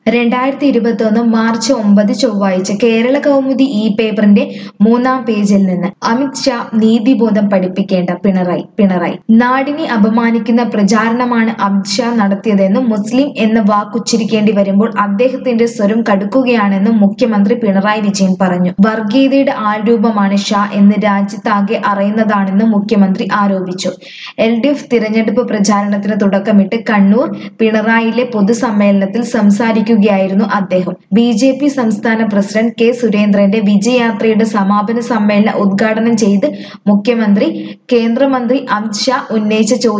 രണ്ടായിരത്തി ഇരുപത്തൊന്ന് മാർച്ച് ഒമ്പത് ചൊവ്വാഴ്ച കേരള കൗമുദി ഇ പേപ്പറിന്റെ മൂന്നാം പേജിൽ നിന്ന് അമിത് ഷാ നീതിബോധം പഠിപ്പിക്കേണ്ട പിണറായി പിണറായി നാടിനെ അപമാനിക്കുന്ന പ്രചാരണമാണ് അമിത് ഷാ നടത്തിയതെന്നും മുസ്ലിം എന്ന വാക്കുച്ചരിക്കേണ്ടി വരുമ്പോൾ അദ്ദേഹത്തിന്റെ സ്വരം കടുക്കുകയാണെന്നും മുഖ്യമന്ത്രി പിണറായി വിജയൻ പറഞ്ഞു വർഗീയതയുടെ ആൾരൂപമാണ് ഷാ എന്ന് രാജ്യത്താകെ അറിയുന്നതാണെന്നും മുഖ്യമന്ത്രി ആരോപിച്ചു എൽ ഡി എഫ് തിരഞ്ഞെടുപ്പ് പ്രചാരണത്തിന് തുടക്കമിട്ട് കണ്ണൂർ പിണറായിലെ പൊതുസമ്മേളനത്തിൽ സംസാരിക്കുകയായിരുന്നു അദ്ദേഹം ബി ജെ പി സംസ്ഥാന പ്രസിഡന്റ് കെ സുരേന്ദ്രന്റെ വിജയയാത്രയുടെ സമാപന സമ്മേളനം ഉദ്ഘാടനം ചെയ്ത് മുഖ്യമന്ത്രി കേന്ദ്രമന്ത്രി അമിത് ഷാ ഉന്നയിച്ച ചോദ്യം